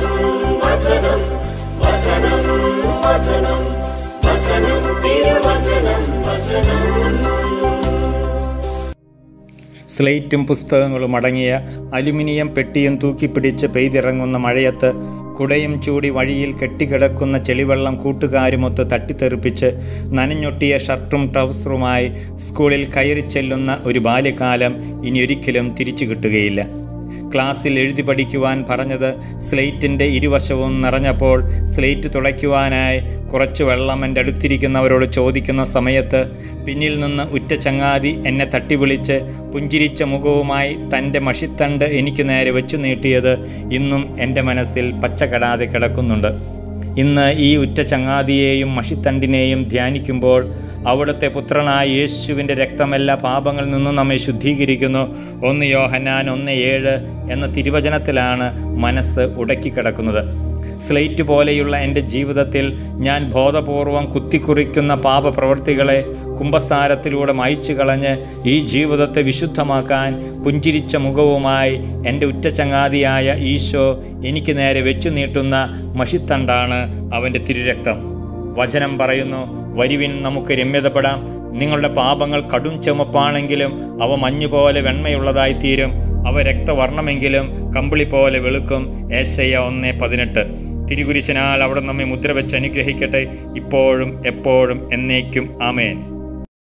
വചനം വചനം വചനം വചനം തിരുവചനം വചനം സ്ലേറ്റും പുസ്തകങ്ങളും അടങ്ങിയ അലുമിനിയം പെട്ടിയും തൂക്കിപ്പിടിച്ച് പെയ്തിറങ്ങുന്ന മഴയത്ത് കുടയും ചൂടി വഴിയിൽ കെട്ടിക്കിടക്കുന്ന ചെളിവെള്ളം കൂട്ടുകാരുമൊത്ത് തട്ടിത്തെറിപ്പിച്ച് നനഞ്ഞൊട്ടിയ ഷർട്ടും ട്രൗസറുമായി സ്കൂളിൽ കയറി ചെല്ലുന്ന ഒരു ബാല്യകാലം ഇനിയൊരിക്കലും തിരിച്ചു കിട്ടുകയില്ല ക്ലാസ്സിൽ എഴുതി പഠിക്കുവാൻ പറഞ്ഞത് സ്ലേറ്റിൻ്റെ ഇരുവശവും നിറഞ്ഞപ്പോൾ സ്ലേറ്റ് തുളയ്ക്കുവാനായി കുറച്ച് വെള്ളം എൻ്റെ അടുത്തിരിക്കുന്നവരോട് ചോദിക്കുന്ന സമയത്ത് പിന്നിൽ നിന്ന് ഉറ്റ ചങ്ങാതി എന്നെ തട്ടിവിളിച്ച് പുഞ്ചിരിച്ച മുഖവുമായി തൻ്റെ മഷിത്തണ്ട് എനിക്ക് നേരെ വെച്ചു നീട്ടിയത് ഇന്നും എൻ്റെ മനസ്സിൽ പച്ചകടാതെ കിടക്കുന്നുണ്ട് ഇന്ന് ഈ ഉറ്റ ചങ്ങാതിയെയും മഷിത്തണ്ടിനെയും ധ്യാനിക്കുമ്പോൾ അവിടുത്തെ പുത്രനായ യേശുവിൻ്റെ രക്തമെല്ലാ പാപങ്ങളിൽ നിന്നും നമ്മെ ശുദ്ധീകരിക്കുന്നു ഒന്ന് യോഹന്നാൻ ഒന്ന് ഏഴ് എന്ന തിരുവചനത്തിലാണ് മനസ്സ് ഉടക്കിക്കിടക്കുന്നത് സ്ലേറ്റ് പോലെയുള്ള എൻ്റെ ജീവിതത്തിൽ ഞാൻ ബോധപൂർവം കുത്തിക്കുറിക്കുന്ന പാപപ്രവൃത്തികളെ കുംഭസാരത്തിലൂടെ മായ്ച്ചു കളഞ്ഞ് ഈ ജീവിതത്തെ വിശുദ്ധമാക്കാൻ പുഞ്ചിരിച്ച മുഖവുമായി എൻ്റെ ഉറ്റച്ചങ്ങാതിയായ ഈശോ എനിക്ക് നേരെ വെച്ചു നീട്ടുന്ന മഷിത്തണ്ടാണ് അവൻ്റെ തിരുരക്തം വചനം പറയുന്നു വരുവിൻ നമുക്ക് രമ്യതപ്പെടാം നിങ്ങളുടെ പാപങ്ങൾ കടും ചുമപ്പാണെങ്കിലും അവ മഞ്ഞുപോലെ വെണ്മയുള്ളതായി തീരും അവ രക്തവർണ്ണമെങ്കിലും കമ്പിളി പോലെ വെളുക്കും ഏശയ്യ ഒന്ന് പതിനെട്ട് തിരുകുരിശനാൽ അവിടെ നമ്മെ മുദ്ര വെച്ച് അനുഗ്രഹിക്കട്ടെ ഇപ്പോഴും എപ്പോഴും എന്നേക്കും ആമേൻ